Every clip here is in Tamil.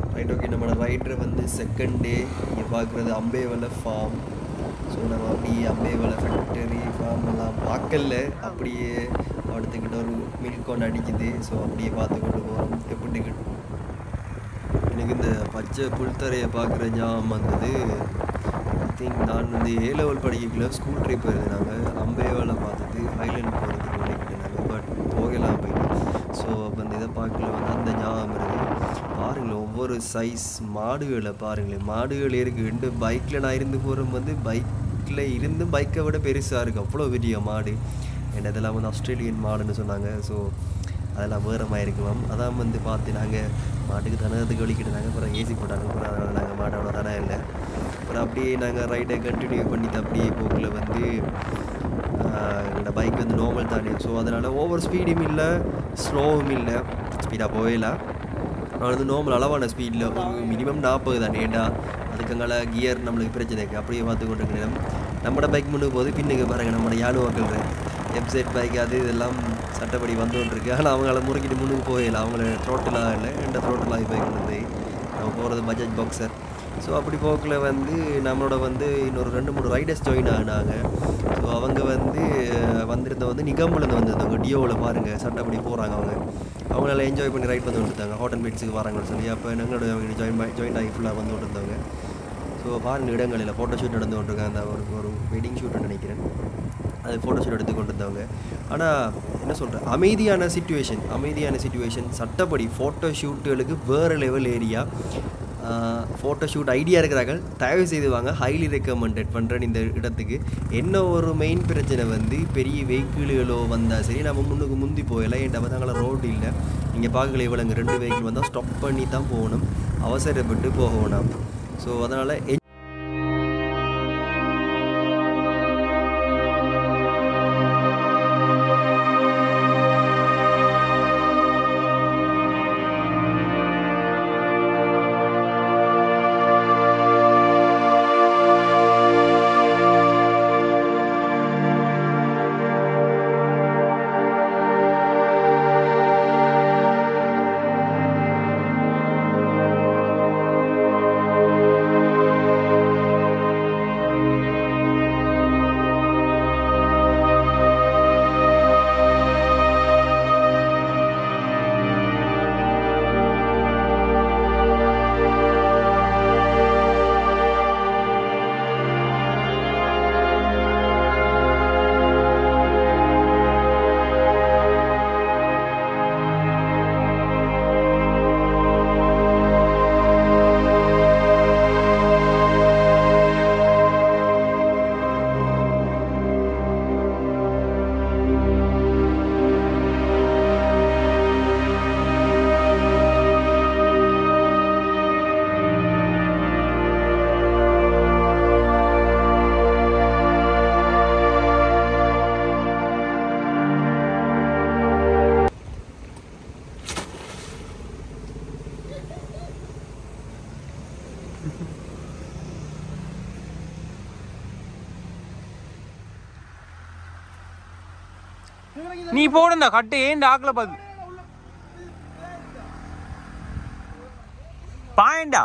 ரைட் ஓகே நம்மளோட ரைடரை வந்து செகண்ட் டே இங்கே பார்க்குறது அம்பேவலை ஃபார்ம் ஸோ நம்ம அப்படியே அம்பேவலை ஃபேக்டரி ஃபார்ம் எல்லாம் பார்க்கல அப்படியே அடுத்துக்கிட்ட ஒரு மில்க் ஒன்று அடிக்குது ஸோ அப்படியே பார்த்து கொண்டு போகிறோம் எப்படி எனக்கு இந்த பச்சை புல்தரையை பார்க்குற ஞாபகம் வந்தது ஐ திங்க் நான் வந்து ஏ லெவல் படிக்கல ஸ்கூல் ட்ரிப் இருந்தாங்க அம்பேவாலை பார்த்துட்டு ஹைலேண்ட் போகிறதுக்கு நினைக்கிட்டாங்க பட் போகலாம் போயிட்டு ஸோ அப்போ அந்த இதை பார்க்கல வந்து அந்த ஞாபகம் இருக்குது பாருங்களேன் ஒவ்வொரு சைஸ் மாடுகளை பாருங்களேன் மாடுகள் இருக்குது ரெண்டு பைக்கில் நான் இருந்து போகிறோம் வந்து பைக்கில் இருந்து பைக்கை விட பெருசாக இருக்குது அவ்வளோ பெரிய மாடு என்ன இதெல்லாம் வந்து ஆஸ்திரேலியன் மாடுன்னு சொன்னாங்க ஸோ அதெல்லாம் வேறு மாதிரி இருக்குமாம் அதான் வந்து பார்த்து நாங்கள் மாட்டுக்கு தனத்துக்கு வலிக்கிட்டு அப்புறம் ஏசி போட்டாங்க அப்புறம் அதனால் நாங்கள் மாட்டோட தனம் இல்லை அப்புறம் அப்படியே நாங்கள் ரைடை கண்டினியூ பண்ணிட்டு அப்படியே போக்கில் வந்து ஆஹ், என்னோட பைக் வந்து நார்மல் தானே ஸோ அதனால் ஓவர் ஸ்பீடும் இல்லை ஸ்லோவும் இல்லை ஸ்பீடாக போகல நான் வந்து நார்மல் அளவான ஸ்பீடில் ஒரு மினிமம் நாற்பது தானே ஏண்டா அதுக்கங்கால கியர் நம்மளுக்கு பிரச்சனை இருக்குது அப்படியே பார்த்து கொண்டு இருக்கிறோம் நம்மளோட பைக் முன்னுக்கு போது பின்னுக்கு பாருங்கள் நம்மளோட யானு மக்கள் வெப்சைட் பைக் அது இதெல்லாம் சட்டப்படி வந்துகிட்டு இருக்கு ஆனால் அவங்கள முறுக்கிட்டு முன்னுக்கு போகல அவங்கள த்ரோட்டிலாக இல்லை ரெண்டு த்ரோட்டிலாகி போய் கொண்டு வந்து நம்ம போகிறது பஜாஜ் பாக்ஸர் ஸோ அப்படி போக்கில் வந்து நம்மளோட வந்து இன்னொரு ரெண்டு மூணு ரைடர்ஸ் ஜாயின் ஆனாங்க ஸோ அவங்க வந்து வந்திருந்த வந்து நிகம்புலேருந்து வந்திருந்தாங்க டியோவில் பாருங்கள் சட்டப்படி போகிறாங்க அவங்க அவங்களால என்ஜாய் பண்ணி ரைட் வந்து வந்துட்டாங்க ஹோட்டல் பீட்ஸுக்கு வராங்கன்னு சொல்லி அப்போ எங்களோட அவங்க ஜாயின் ஜாயின் ஆகி ஃபுல்லாக வந்து இருந்தாங்க ஸோ பாருங்க இடங்களில் ஃபோட்டோ ஷூட் நடந்து கொண்டிருக்காங்க அந்த ஒரு ஒரு வெட்டிங் ஷூட்னு நினைக்கிறேன் அது ஃபோட்டோ ஷூட் எடுத்து கொண்டு வந்தவங்க ஆனால் என்ன சொல்கிறேன் அமைதியான சுச்சுவேஷன் அமைதியான சுச்சுவேஷன் சட்டப்படி ஃபோட்டோ ஷூட்டுகளுக்கு வேறு level area photo shoot idea இருக்கிறார்கள் தயவு செய்து வாங்க ஹைலி ரெக்கமெண்டட் பண்ணுறேன் இந்த இடத்துக்கு என்ன ஒரு மெயின் பிரச்சனை வந்து பெரிய வெஹிக்கிள்களோ வந்தால் சரி நம்ம முன்னுக்கு முந்தி போகலாம் என் பசங்கள ரோடு இல்லை நீங்கள் பார்க்கல இவ்வளோங்க ரெண்டு வெஹிக்கிள் வந்தால் ஸ்டாப் பண்ணி தான் போகணும் அவசரப்பட்டு போக வேணாம் ஸோ அதனால் நீ போடுந்த கட்டு ஏன் ஆக்கல பாது பாயண்டா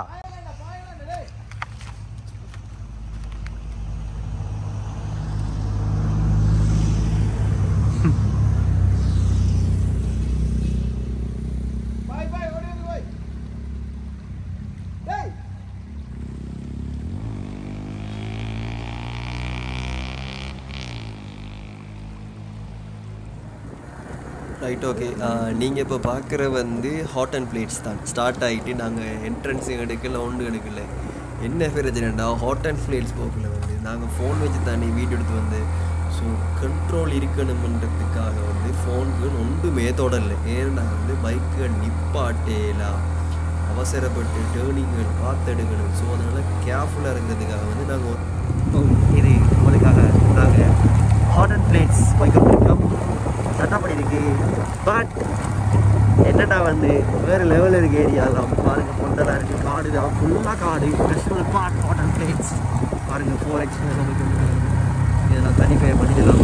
ரைட் ஓகே நீங்கள் இப்போ பார்க்குற வந்து ஹாட் அண்ட் பிளேட்ஸ் தான் ஸ்டார்ட் ஆகிட்டு நாங்கள் என்ட்ரன்ஸ் எடுக்கல ஒன்று எடுக்கல என்ன பிரச்சனைடா ஹாட் அண்ட் பிளேட்ஸ் போகல வந்து நாங்கள் ஃபோன் வச்சு தானே வீடியோ எடுத்து வந்து ஸோ கண்ட்ரோல் இருக்கணுமன்றதுக்காக வந்து ஃபோனுக்கு ஒன்றுமே தொடரல ஏன்னா வந்து பைக்கை நிப்பாட்டேலாம் அவசரப்பட்டு டேர்னிங்கள் பார்த்து எடுக்கணும் ஸோ அதனால் கேர்ஃபுல்லாக இருக்கிறதுக்காக வந்து நாங்கள் இது உங்களுக்காக நாங்கள் ஹாட் அண்ட் பிளேட்ஸ் பைக் பண்ணிருக்கோம் சட்டப்படி இருக்கு பட் என்னடா வந்து வேறு லெவலில் இருக்கு ஏரியாலாம் பாருங்க பொண்டலாக இருக்குது காடு தான் ஃபுல்லாக காடு special part hot and blades பாருங்க ஃபோர் எக்ஸ் இதெல்லாம் தனி பேர் பண்ணிக்கலாம்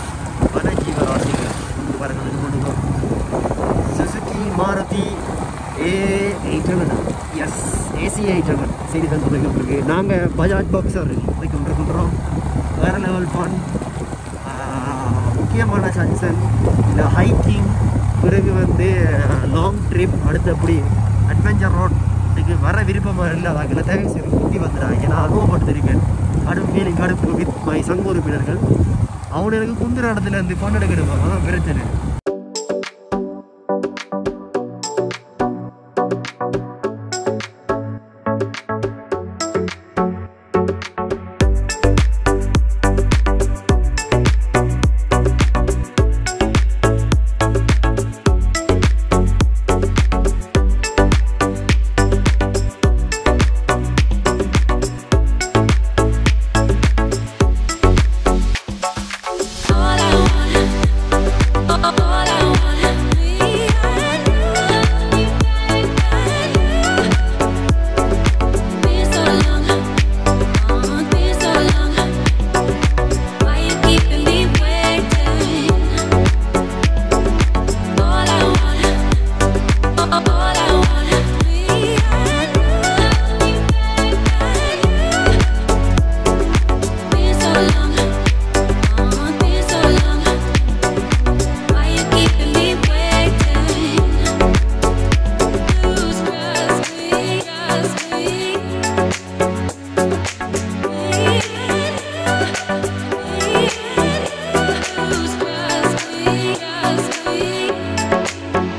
வன ஜீவராசிகள் இங்க பாருங்க இது கொண்டு Suzuki Maruti A eight hundred S AC eight hundred சரி தான் உங்களுக்கு நாங்கள் பஜாஜ் பாக்ஸர் போய் கொண்டிருக்கின்றோம் வேறு லெவல் ஃபன் முக்கியமான சன்சன் இல்லை ஹைக்கிங் பிறகு வந்து லாங் ட்ரிப் அடுத்தபடி அட்வென்ச்சர் ரோட்டுக்கு வர விருப்பமாக இல்லாதாங்கள தயவு செய்து குட்டி வந்துடாங்க நான் அனுபவப்படுத்திருக்கேன் கடும் ஃபீலிங் கடுப்பு வித் மை சங்க உறுப்பினர்கள் அவனுக்கு குந்திர இடத்துல இருந்து ஃபன் எடுக்கணும் அதான் பிரச்சனை All I want, all I want, me and you, been so long, oh, been so long. Why you keeping me waiting? All I want, all I want, me and you, been so long. Oh, been so long. Why you keeping me waiting? Lose trust me, trust me. Lose trust me, trust me.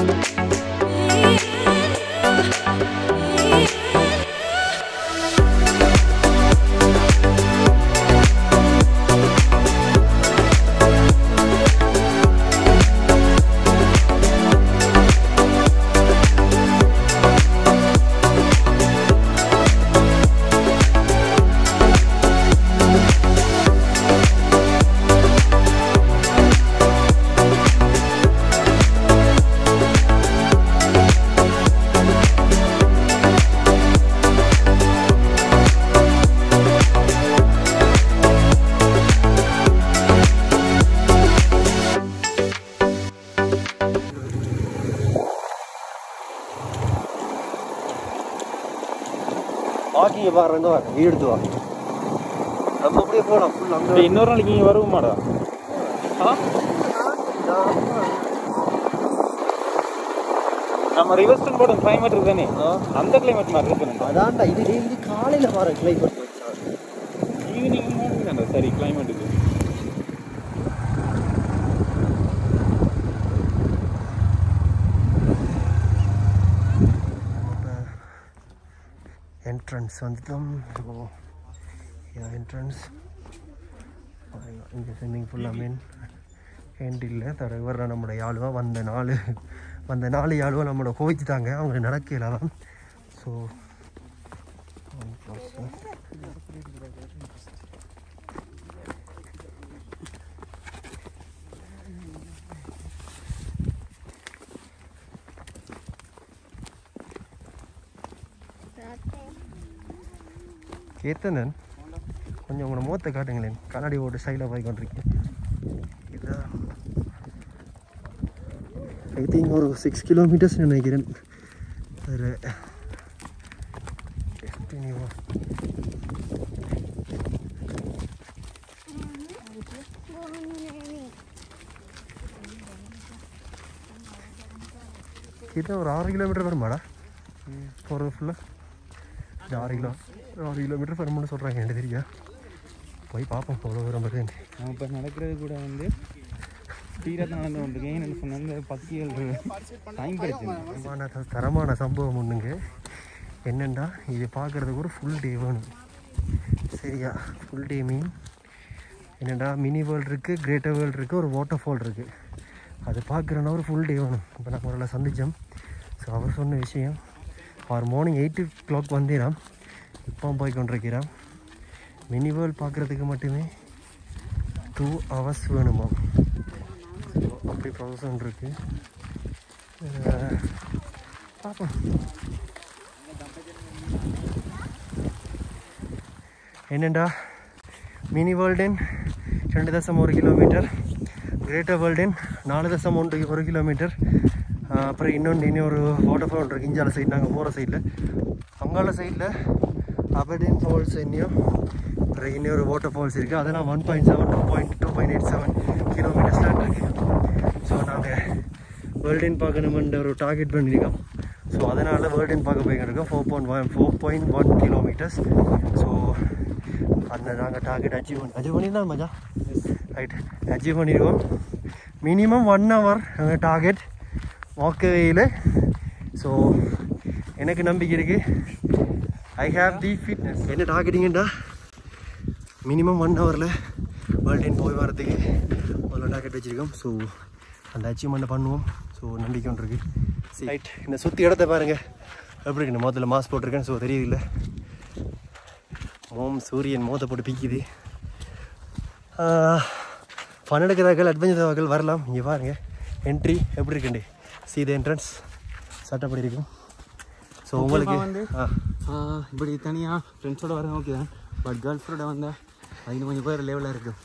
வாக்கிங்க பாருங்க வாங்க எடுத்து வா நம்ம அப்படியே போகலாம் ஃபுல் அங்கே இன்னொரு நாளைக்கு இங்கே வருவோமாடா நம்ம ரிவர்ஸ்டன் போடும் கிளைமேட் இருக்குதானே அந்த கிளைமேட் மாதிரி இருக்கு அதான்டா இது இது காலையில் வர கிளைமேட் வச்சான் ஈவினிங் மார்னிங் தானே சரி கிளைமேட்டுக்கு என்ட்ரன்ஸ் வந்துட்டோம் என்ட்ரன்ஸ் இங்கே ஸ்விம்மிங் ஃபுல்லாக மீன் ஹேண்ட் இல்லை தர வர்ற நம்மளோட யாழுவா வந்த நாலு வந்த நாலு யாழுவா நம்மளோட கோவிச்சுட்டாங்க அவங்க நடக்கல தான் ஸோ கேத்தனன் கொஞ்சம் உங்களோட முகத்தை காட்டுங்களேன் கண்ணாடி ஓட்டு சைடில் போய் கொண்டிருக்கேன் இதான் ஐ திங்க் ஒரு சிக்ஸ் கிலோமீட்டர்ஸ் நினைக்கிறேன் ஒரு கண்டினியூவா கிட்ட ஒரு ஆறு கிலோமீட்டர் வருமாடா போகிறது ஃபுல்லாக இது ஆறு கிலோ ஆறு கிலோமீட்டர் வரும்னு சொல்கிறாங்க எனக்கு தெரியா போய் பார்ப்போம் எவ்வளோ தூரம் வருது நான் இப்போ நடக்கிறது கூட வந்து ஸ்பீடாக நடந்து கொண்டிருக்கேன் ஏன்னு சொன்ன இந்த பத்து ஏழு டைம் பிரச்சனை தரமான த- தரமான சம்பவம் ஒன்றுங்க என்னென்னா இது பார்க்குறதுக்கு ஒரு ஃபுல் டே வேணும் சரியா ஃபுல் டே மீன் என்னடா மினி வேர்ல்டு இருக்குது கிரேட்டர் வேர்ல்டு இருக்குது ஒரு வாட்டர் ஃபால் இருக்குது அது பார்க்குறனா ஒரு ஃபுல் டே வேணும் இப்போ நான் அவரை சந்தித்தோம் ஸோ அவர் சொன்ன விஷயம் அவர் மார்னிங் எயிட் ஓ கிளாக் வந்தேராம் இப்போ போய் கொண்டிருக்கிறான் மினி வேர்ல்டு பார்க்குறதுக்கு மட்டுமே டூ ஹவர்ஸ் வேணுமா ஸோ அப்படி ப்ராசஸ் ஒன்று இருக்குது பார்ப்போம் என்னண்டா மினி வேர்ல்டன் ரெண்டு தசம் ஒரு கிலோமீட்டர் கிரேட்டர் வேர்ல்டன் நாலு தசம் ஒன்று ஒரு கிலோமீட்டர் ஆஹ் அப்புறம் இன்னொன்று இன்னும் ஒரு வாட்டர் ஃபால் இருக்குது இஞ்சால சைடு நாங்கள் போகிற சைடில் அங்கால சைடில் அபடின் ஃபால்ஸ் இன்னும் அப்புறம் இன்னொரு வாட்டர் ஃபால்ஸ் இருக்குது அதெல்லாம் one point seven two point two point eight seven கிலோமீட்டர்ஸ்லாம் இருக்குது ஸோ நாங்கள் வேர்ல்டின் பார்க்கணுமென்ற ஒரு டார்கெட் பண்ணியிருக்கோம் ஸோ அதனால் வேர்ல்டின் பார்க்க போய்க்கிருக்கோம் four point one four point one kilometres so அந்த நாங்கள் டார்கெட் அச்சீவ் பண்ணி அச்சீவ் பண்ணியிருந்தோம் மஜா ரைட் அச்சீவ் பண்ணியிருக்கோம் மினிமம் ஒன் ஹவர் நாங்கள் டார்கெட் வாக்கவேயில் ஸோ எனக்கு நம்பிக்கை இருக்குது ஐ ஹாவ் தி ஃபிட்னஸ் என்ன டார்கெட்டிங்கண்டா மினிமம் ஒன் ஹவரில் வேர்ல்டின் போய் வரதுக்கு முதல்ல டார்கெட் வச்சுருக்கோம் ஸோ அந்த அச்சீவ்மெண்ட்டை பண்ணுவோம் ஸோ நம்பிக்கை ஒன்று இருக்குது ரைட் இந்த சுற்றி இடத்த பாருங்கள் எப்படி இருக்கு முதல்ல மாஸ் போட்டிருக்கேன் ஸோ தெரியுதில்ல மோம் சூரியன் மோத போட்டு பிக்குது ஃபன் எடுக்கிறவர்கள் அட்வென்ச்சர் வரலாம் இங்கே பாருங்க என்ட்ரி எப்படி இருக்குண்டு சி த என்ட்ரன்ஸ் சட்டப்படி இருக்கும் ஸோ உங்களுக்கு வந்து ஆ ஆஹ் இப்படி தனியாக ஃப்ரெண்ட்ஸோட வர ஓகே தான் பட் கேர்ள் ஃப்ரெண்டோட வந்தால் அது இன்னும் கொஞ்சம் பேர் லெவலில் இருக்கும்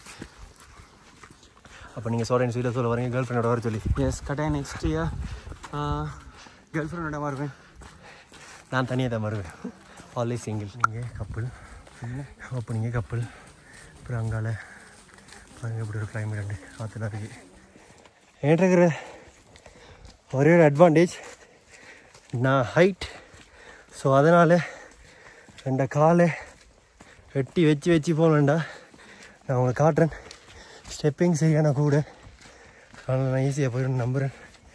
அப்போ நீங்கள் சோரன் ஸ்வீட்டாக சொல்ல வரீங்க கேர்ள் ஃப்ரெண்டோட வர சொல்லி எஸ் கட்டாயம் நெக்ஸ்ட் இயர் கேர்ள் ஃப்ரெண்டோட வருவேன் நான் தனியாக தான் வருவேன் ஆல்வேஸ் சிங்கிள் நீங்கள் கப்பல் அப்போ நீங்கள் கப்பல் அப்புறம் அங்கால பாருங்க இப்படி ஒரு கிளைமேட் உண்டு காற்றுலாம் இருக்குது என்கிட்ட இருக்கிற ஒரே ஒரு அட்வான்டேஜ் நான் ஹைட் ஸோ அதனால் ரெண்ட காலை வெட்டி வச்சு வச்சு போகணுண்டா நான் உங்களுக்கு காட்டுறேன் ஸ்டெப்பிங் செய்யணும் கூட அதனால் நான் ஈஸியாக போயிடும் நம்புகிறேன்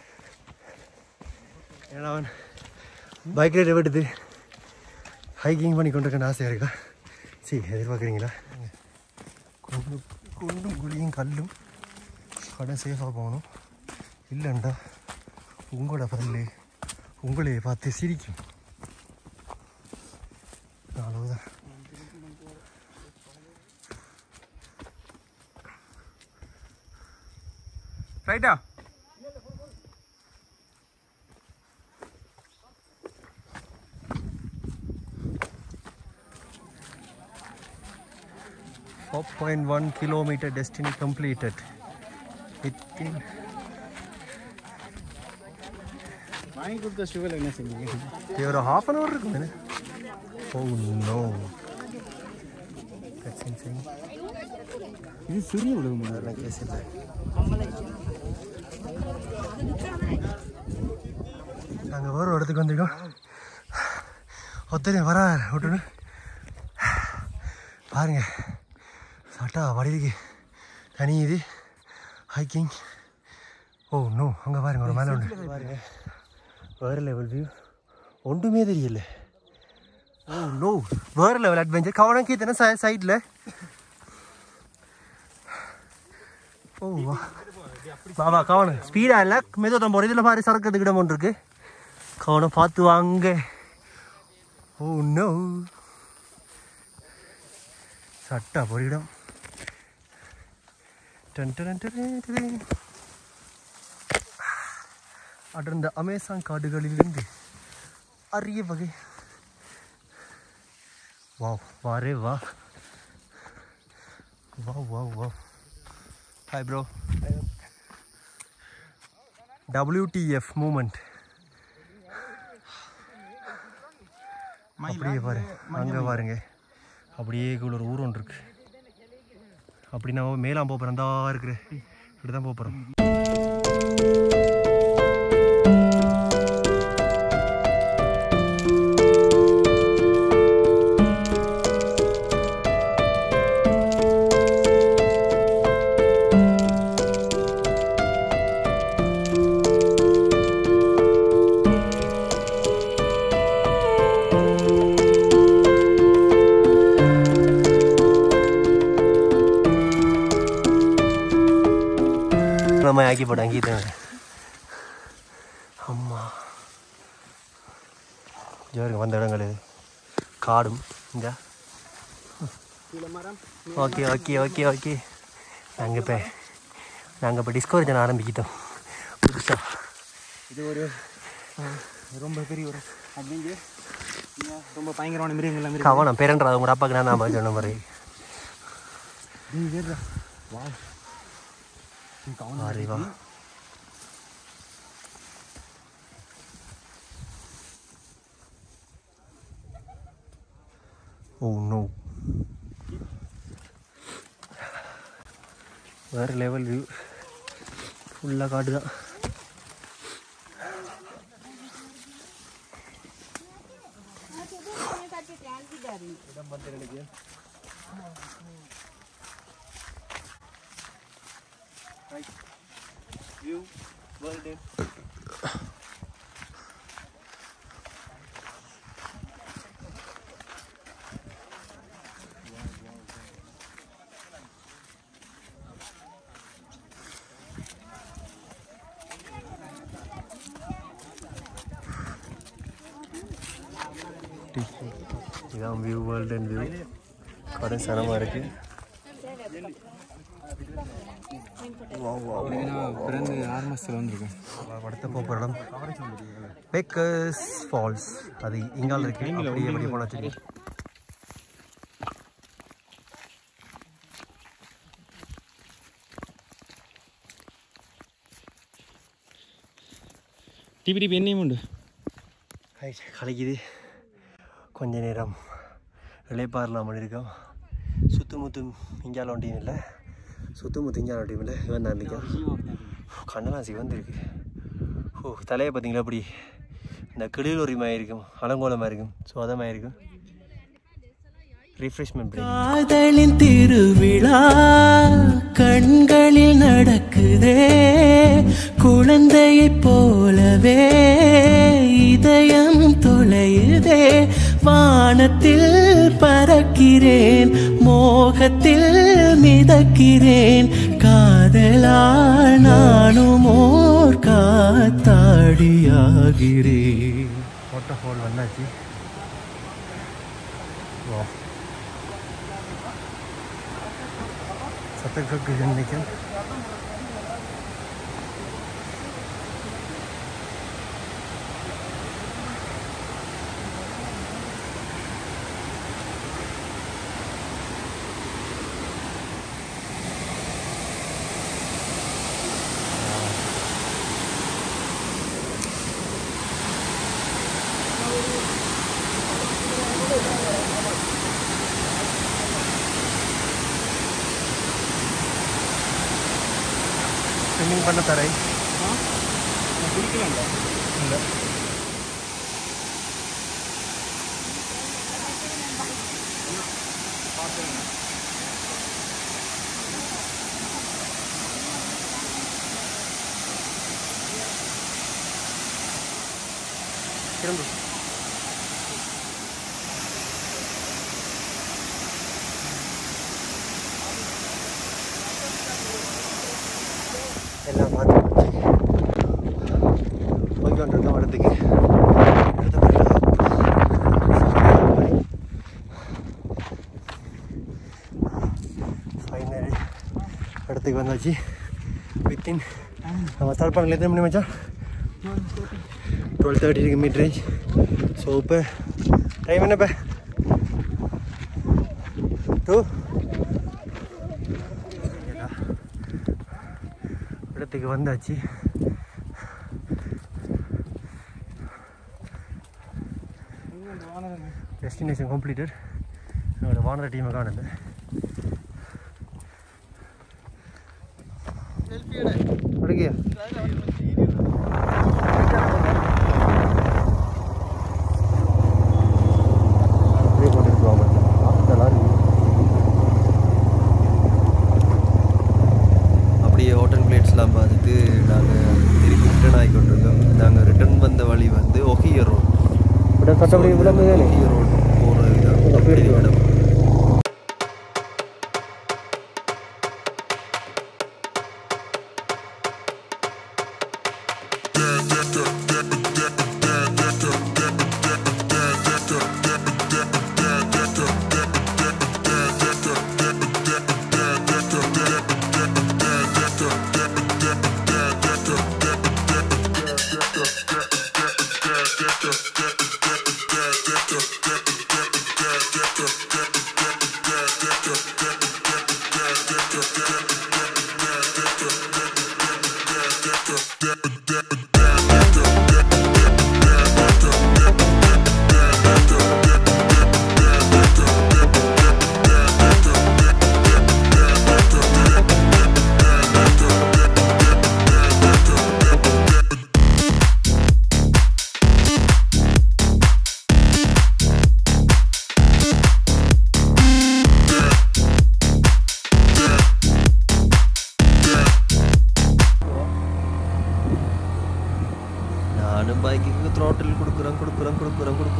ஏன்னா அவன் பைக் ரைடை விடுது ஹைக்கிங் பண்ணி கொண்டு இருக்கேன் ஆசையாக இருக்கா சரி எதிர்பார்க்குறீங்களா குண்டு குண்டும் குழியும் கல்லும் கடை சேஃபாக போகணும் இல்லைண்டா உங்களோட பல்லு உங்களையே பார்த்து சிரிக்கும் அவ்வளவுதான் ரைட்டா four point one kilometre destiny completed within வாங்கி கொடுத்த ஷுவில் என்ன செஞ்சீங்க ஒரு ஹாஃப் அன் ஹவர் இருக்கும் தானே ஓ நோ தட்ஸ் இன்சைன் இது சிறிய உலகம் அதெல்லாம் கேஸ் இல்லை நாங்கள் வேறு இடத்துக்கு வந்திருக்கோம் ஒத்தனை வர விட்டுன்னு பாருங்க சட்டா வடிவுக்கு தனி இது ஹைக்கிங் ஓ நோ அங்கே பாருங்க ஒரு மேலே ஒன்று பாருங்க வேறு லெவல் வியூ ஒன்றுமே தெரியல ஓ நோ வேறு லெவல் அட்வென்ச்சர் கவனம் கீத்தனை சைடில் ஓ வா பாபா கவனம் ஸ்பீடா இல்லை மெதுவட்டம் போகிற இதில் பாரு சரக்கிறதுக்கு இடம் ஒன்று இருக்கு கவனம் பார்த்து வாங்க ஓ நோ சட்டா பொறியிடம் டன் டன் டன் டன் டன். அடர்ந்த அமேசான் காடுகளிலிருந்து அரிய வகை வாவ் வாரே வா வா வா வா ஹாய் ப்ரோ WTF மூமெண்ட் அப்படியே பாரு அங்கே பாருங்க அப்படியே இவ்வளோ ஒரு ஊர் ஒன்று இருக்கு அப்படி நான் மேலாம் போக போகிறேன் தான் இருக்கிற இப்படி தான் போக போகிறோம் நம்ம ஆக்கி போட்டேன் கீதேன் அம்மா ஜோருங்க வந்த இடங்கள் இது காடும் இங்க ஓகே ஓகே ஓகே ஓகே நாங்கள் இப்போ நாங்கள் இப்போ டிஸ்கவரி சேனல் ஆரம்பிக்கிட்டோம் புதுசா இது ஒரு ஆ, ரொம்ப பெரிய ஒரு அப்படின்னு ரொம்ப பயங்கரமான மிருகங்கள் எல்லாம் கவனம் பேரன்றா உங்களோட அப்பாக்கு நான் தான் சொன்ன மாதிரி இருக்கு வா அறிவா ஓ நோ வேறு லெவல் வியூ ஃபுல்லாக காடு தான் view world இதான் வியூ வேர்ல்டு அண்ட் வியூ கடை சனமாக இருக்குது நான் பிறந்து ஆறு மாதத்தில் வந்திருக்கேன் அடுத்த போகிற இடம் பேக்கர்ஸ் ஃபால்ஸ் அது இங்கால இருக்கு அப்படியே எப்படி போனா தெரியும் டிபி டிபி என்னையும் உண்டு ரைட் கலைக்குது கொஞ்ச நேரம் இளைப்பாறலாம் பண்ணியிருக்கோம் சுத்தமுத்து இங்கால ஒன்றியும் இல்லை சுத்தமுத்து இங்கால ஒன்றியும் இல்லை இவன் தான் நிற்கான் கண்ணெல்லாம் சிவந்திருக்கு ஓ தலையை பார்த்தீங்களா அப்படி இந்த கிடுகுலொரி மாதிரி இருக்கும் அலங்கோலமாக இருக்கும் ஸோ அதை மாதிரி இருக்கும் ரிஃப்ரெஷ்மெண்ட் காதலின் திருவிழா கண்களில் நடக்குதே குழந்தையைப் போலவே இதயம் தொலையுதே வானத்தில் பறக்கிறேன் மோகத்தில் மிதக்கிறேன் காதலால் நானும் ஓர் காத்தாடியாகிறேன் வாட்டர் ஃபால் வந்தாச்சு வா சத்தக்கு நினைக்கும் ஸ்விம்மிங் பண்ண தரேன் இல்லை திரும்ப எல்லாம் பார்த்து போய் கொண்டிருக்கோம் இடத்துக்கு இடத்த ஃபைனலி இடத்துக்கு வந்தாச்சு வித்தின் நம்ம ஸ்டார்ட் பண்ணல எத்தனை மணி மச்சான் டுவெல் தேர்ட்டி இருக்கு மீட் ரேஞ்ச் ஸோ இப்போ டைம் என்ன இப்போ டூ இடத்துக்கு வந்தாச்சு டெஸ்டினேஷன் கம்ப்ளீட்டட் என்னோட வானர டீமை காணல அடுக்கியா அப்படியே போட்டுட்டு வாங்க நல்லா இருக்கு அப்படியே ஹோட்டல் பிளேட்ஸ்லாம் பார்த்துட்டு நாங்கள் திருப்பி ரிட்டர்ன் ஆகி கொண்டிருக்கோம் நாங்கள் ரிட்டர்ன் வந்த வழி வந்து ஒஹியர் ரோட் ஒஹியர் ரோட் போகிற இடம் Yeah.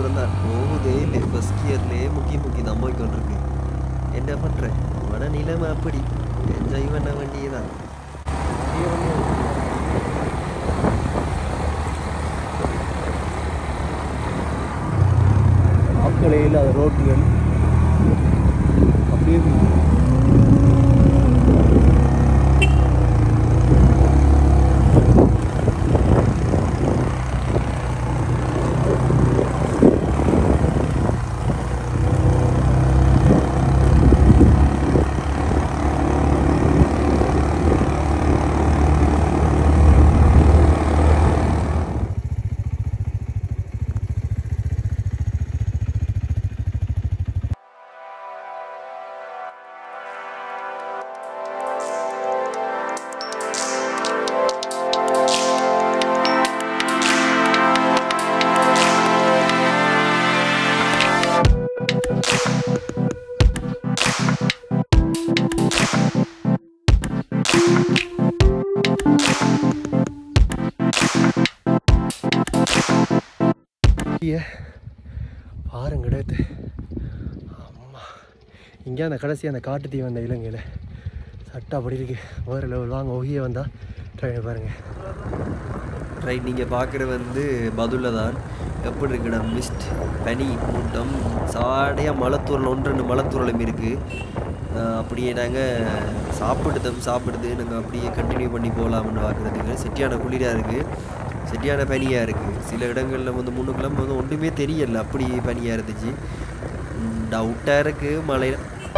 அப்புறம் தான் போகுதே இல்லை ஃபஸ்ட் இயர்லேயே முக்கி முக்கி நம்ம கொண்டிருக்கு என்ன பண்ணுறேன் மன நிலைமை அப்படி என்ஜாய் பண்ண வேண்டியதான் ஆட்களே இல்லாத ரோட்டுகள் அப்படியே ஐய பாருங்க இடத்து அம்மா இங்கே அந்த கடைசி அந்த காட்டு தீ வந்த இலங்கையில் சட்டை அப்படி இருக்கு வேறு லெவல் வாங்க ஒகிய வந்தால் ட்ரை பாருங்க ரைட் நீங்கள் பார்க்குற வந்து பதுல தான் எப்படி இருக்குடா மிஸ்ட் பனி மூட்டம் சாடையாக மலைத்தூரல் ஒன்று ரெண்டு மலைத்தூரலும் இருக்குது அப்படியே நாங்கள் சாப்பிடுதம் சாப்பிடுது நாங்கள் அப்படியே கண்டினியூ பண்ணி போகலாம்னு பார்க்குறதுக்கு செட்டியான குளிராக இருக்குது செட்டியான பனியாக இருக்குது சில இடங்களில் வந்து முன்னுக்கெல்லாம் வந்து ஒன்றுமே தெரியல அப்படி பனியாக இருந்துச்சு டவுட்டாக இருக்குது மழையில்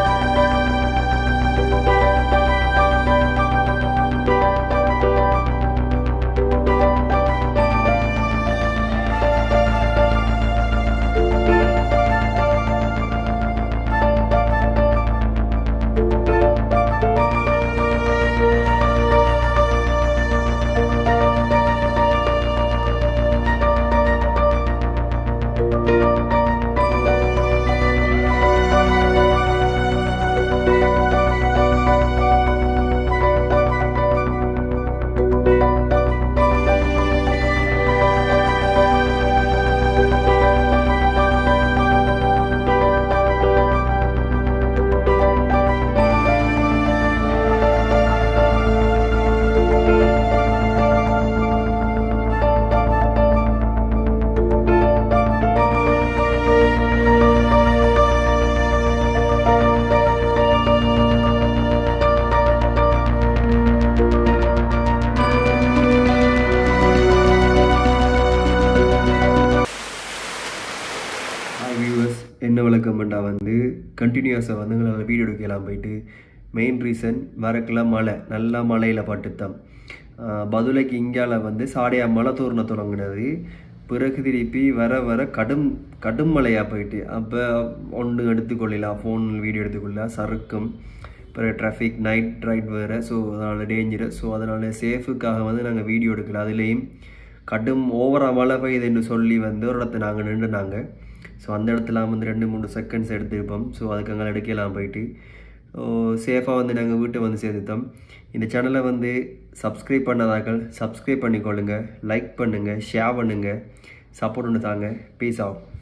ஹாய் வியூவர்ஸ் என்ன விளக்கம்ண்டா வந்து கண்டினியூஸாக வந்து எங்களால் வீடியோ எடுக்கலாம் போயிட்டு மெயின் ரீசன் வரக்கெல்லாம் மழை நல்லா மழையில் பட்டுத்தான் பதுளைக்கு இங்கால வந்து சாடையாக மழை தோரண தொடங்கினது பிறகு திருப்பி வர வர கடும் கடும் மழையாக போயிட்டு அப்போ ஒன்று எடுத்துக்கொள்ளலாம் ஃபோன் வீடியோ எடுத்துக்கொள்ளலாம் சறுக்கும் பிறகு டிராஃபிக் நைட் ரைட் வேறு ஸோ அதனால் டேஞ்சரஸ் ஸோ அதனால் சேஃபுக்காக வந்து நாங்கள் வீடியோ எடுக்கல அதுலேயும் கடும் ஓவராக மழை பெய்யுதுன்னு சொல்லி வந்து ஒரு இடத்துல நாங்கள் நின்றுனாங்க ஸோ அந்த இடத்துல வந்து ரெண்டு மூணு செகண்ட்ஸ் எடுத்திருப்போம் ஸோ அதுக்கு அங்கே எடுக்கலாம் போயிட்டு சேஃபாக வந்து நாங்கள் வீட்டை வந்து சேர்த்துட்டோம் இந்த சேனலை வந்து சப்ஸ்கிரைப் பண்ணாதாக்கள் சப்ஸ்கிரைப் பண்ணிக்கொள்ளுங்க லைக் பண்ணுங்கள் ஷேர் பண்ணுங்கள் சப்போர்ட் ஒன்று தாங்க பீஸ் ஆகும்